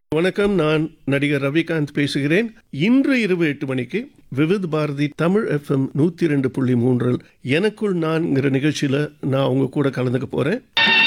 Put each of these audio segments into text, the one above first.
வணக்கம் நான் நடிகர் ரவிகாந்த் பேசுகிறேன் இன்று இரவு எட்டு மணிக்கு விவித் பாரதி தமிழ் எஃப்எம் நூற்றி ரெண்டு புள்ளி மூன்றில் எனக்குள் நான்ங்கிற நிகழ்ச்சியில் நான் உங்க கூட கலந்துக்க போகிறேன்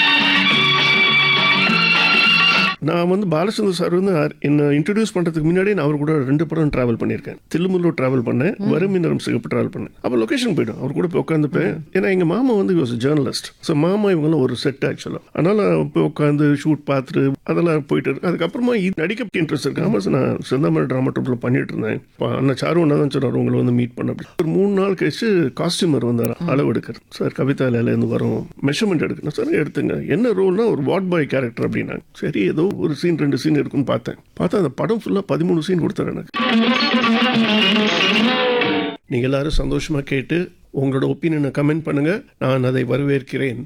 நான் வந்து பாலச்சந்தர் சார் வந்து அர்- என்னை இன்ட்ரடியூஸ் பண்ணுறதுக்கு முன்னாடி நான் அவர் கூட ரெண்டு படம் ட்ராவல் பண்ணியிருக்கேன் தில்லுமுல்லூர் ட்ராவல் பண்ணேன் வறுமினரும் சிகப்பு ட்ராவல் பண்ணேன் அப்போ லொக்கேஷன் போய்டும் அவர் கூட போய் உட்காந்துப்பேன் ஏன்னா எங்கள் மாமா வந்து வாஸ் ஜேர்னலிஸ்ட் ஸோ மாமா இவங்கெல்லாம் ஒரு செட் ஆக்சுவலாக அதனால் போய் உட்காந்து ஷூட் பார்த்துட்டு அதெல்லாம் போயிட்டு இருக்கு அதுக்கப்புறமா இது நடிக்க இன்ட்ரெஸ்ட் இருக்கு ஆமாம் சார் நான் செந்தாமரை ட்ராமா ட்ரூப்பில் பண்ணிட்டு இருந்தேன் இப்போ அண்ணன் சாரு ஒன்றா தான் சொன்னார் உங்களை வந்து மீட் பண்ண அப்படி ஒரு மூணு நாள் கழிச்சு காஸ்டியூமர் வந்தார் அளவு எடுக்கிறார் சார் கவிதா இருந்து வரும் மெஷர்மெண்ட் எடுக்கணும் சார் எடுத்துங்க என்ன ரோல்னா ஒரு வாட் பாய் கேரக்டர் அப்படின்னாங்க சரி ஏதோ ஒரு சீன் ரெண்டு சீன் இருக்குன்னு பார்த்தேன் பார்த்தா அந்த படம் ஃபுல்லாக பதிமூணு சீன் கொடுத்தாரு எனக்கு நீங்கள் எல்லாரும் சந்தோஷமாக கேட்டு உங்களோட ஒப்பீனியனை கமெண்ட் பண்ணுங்க நான் அதை வரவேற்கிறேன்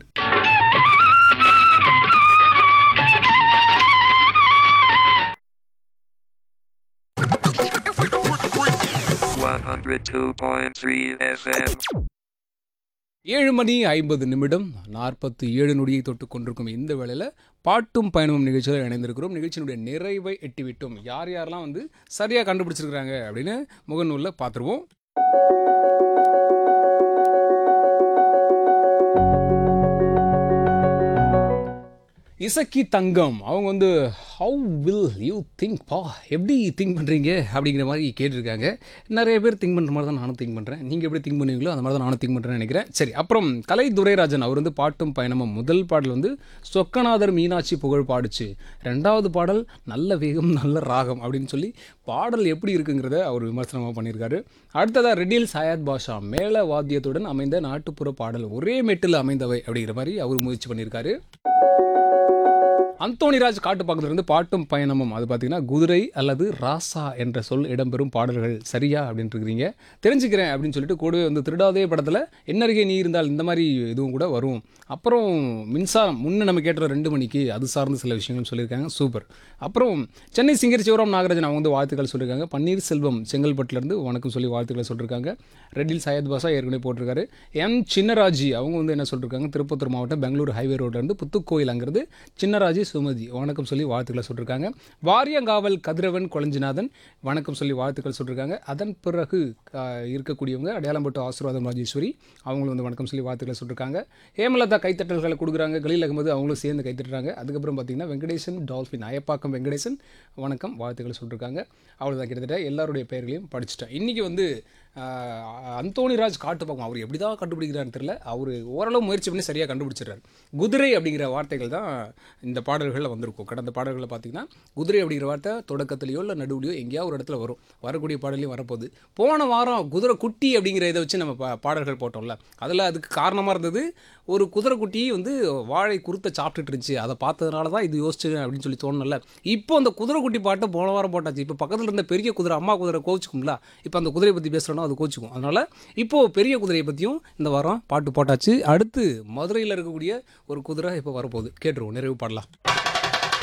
One hundred two point three FM. ஏழு மணி ஐம்பது நிமிடம் நாற்பத்தி ஏழு நொடியை தொட்டு கொண்டிருக்கும் இந்த வேளையில் பாட்டும் பயணமும் நிகழ்ச்சியில் இணைந்திருக்கிறோம் நிகழ்ச்சியினுடைய நிறைவை எட்டிவிட்டோம் யார் யாரெல்லாம் வந்து சரியாக கண்டுபிடிச்சிருக்கிறாங்க அப்படின்னு முகநூலில் பார்த்துருவோம் இசக்கி தங்கம் அவங்க வந்து ஹவு வில் யூ திங்க் பா எப்படி திங்க் பண்ணுறீங்க அப்படிங்கிற மாதிரி கேட்டிருக்காங்க நிறைய பேர் திங்க் பண்ணுற மாதிரி தான் நானும் திங்க் பண்ணுறேன் நீங்கள் எப்படி திங்க் பண்ணுவீங்களோ அந்த மாதிரி தான் நானும் திங்க் பண்ணுறேன்னு நினைக்கிறேன் சரி அப்புறம் கலை துரைராஜன் அவர் வந்து பாட்டும் பயணமும் முதல் பாடல் வந்து சொக்கநாதர் மீனாட்சி புகழ் பாடுச்சு ரெண்டாவது பாடல் நல்ல வேகம் நல்ல ராகம் அப்படின்னு சொல்லி பாடல் எப்படி இருக்குங்கிறத அவர் விமர்சனமாக பண்ணியிருக்காரு அடுத்ததாக ரெடில் சயாத் பாஷா மேள வாத்தியத்துடன் அமைந்த நாட்டுப்புற பாடல் ஒரே மெட்டில் அமைந்தவை அப்படிங்கிற மாதிரி அவர் முயற்சி பண்ணியிருக்காரு அந்தோணிராஜ் காட்டுப்பாக்கத்திலிருந்து பாட்டும் பயணமும் அது பார்த்தீங்கன்னா குதிரை அல்லது ராசா என்ற சொல் இடம்பெறும் பாடல்கள் சரியா அப்படின்னு இருக்கிறீங்க தெரிஞ்சுக்கிறேன் அப்படின்னு சொல்லிட்டு கூடவே வந்து திருடாதே படத்தில் என்னருகே நீ இருந்தால் இந்த மாதிரி இதுவும் கூட வரும் அப்புறம் மின்சாரம் முன்ன நம்ம கேட்ட ரெண்டு மணிக்கு அது சார்ந்த சில விஷயங்களும் சொல்லியிருக்காங்க சூப்பர் அப்புறம் சென்னை சிங்கர் சிவராம் நாகராஜன் அவங்க வந்து வாழ்த்துக்கள் சொல்லியிருக்காங்க பன்னீர்செல்வம் செங்கல்பட்டுலேருந்து வணக்கம் சொல்லி வாழ்த்துக்களை சொல்லியிருக்காங்க ரெட்டில் சையத் பாஷா ஏற்கனவே போட்டிருக்காரு எம் சின்னராஜி அவங்க வந்து என்ன சொல்லியிருக்காங்க திருப்பத்தூர் மாவட்டம் பெங்களூர் ஹைவே ரோட்லேருந்து புத்துக்கோயில் அங்கிறது சின்னராஜி சுமதி வணக்கம் சொல்லி வாழ்த்துக்களை சொல்லியிருக்காங்க வாரியங்காவல் கதிரவன் கொளஞ்சிநாதன் வணக்கம் சொல்லி வாழ்த்துக்கள் சொல்லியிருக்காங்க அதன் பிறகு ஆஹ், இருக்கக்கூடியவங்க அடையாளம்பட்டு ஆசீர்வாதம் ராஜேஸ்வரி அவங்களும் வந்து வணக்கம் சொல்லி வாழ்த்துக்களை சொல்லியிருக்காங்க ஹேமலதா கைத்தட்டல்களை கொடுக்குறாங்க கலீல் அகமது அவங்களும் சேர்ந்து கைத்தட்டுறாங்க அதுக்கப்புறம் பார்த்தீங்கன்னா வெங்கடேசன் டால்ஃபின் அயப்பாக்கம் வெங்கடேசன் வணக்கம் வாழ்த்துக்களை சொல்லியிருக்காங்க அவ்வளோதான் கிட்டத்தட்ட எல்லாருடைய பெயர்களையும் படிச்சுட்டேன் இன்றைக்கி வந்து ஆஹ், அந்தோணிராஜ் காட்டுப்பாக்கம் அவர் எப்படி தான் கண்டுபிடிக்கிறாருன்னு தெரியல அவர் ஓரளவு முயற்சி பண்ணி சரியாக கண்டுபிடிச்சிடுறாரு குதிரை அப்படிங்கிற வார்த்தைகள் தான் இந்த பாடல்களில் வந்திருக்கும் கடந்த பாடல்களில் பார்த்தீங்கன்னா குதிரை அப்படிங்கிற வார்த்தை தொடக்கத்துலையோ இல்லை நடுவுலையோ எங்கேயாவது ஒரு இடத்துல வரும் வரக்கூடிய பாடலையும் வரப்போகுது போன வாரம் குதிரை குட்டி அப்படிங்கிற இதை வச்சு நம்ம பா பாடல்கள் போட்டோம்ல அதில் அதுக்கு காரணமாக இருந்தது ஒரு குதிரை குட்டி வந்து வாழை குருத்தை சாப்பிட்டுட்டு இருந்துச்சு அதை பார்த்ததுனால தான் இது யோசிச்சு அப்படின்னு சொல்லி தோணும்ல இப்போ அந்த குதிரை குட்டி பாட்டை போன வாரம் போட்டாச்சு இப்போ பக்கத்தில் இருந்த பெரிய குதிரை அம்மா குதிரை கோச்சிக்கும்ல இப்போ அந்த குதிரையை பற்றி பேசுகிறோன்னா அது கோச்சிக்கும் அதனால் இப்போது பெரிய குதிரையை பற்றியும் இந்த வாரம் பாட்டு போட்டாச்சு அடுத்து மதுரையில் இருக்கக்கூடிய ஒரு குதிரை இப்போ வரப்போகுது கேட்டுருவோம் நிறைவு பாடலாம்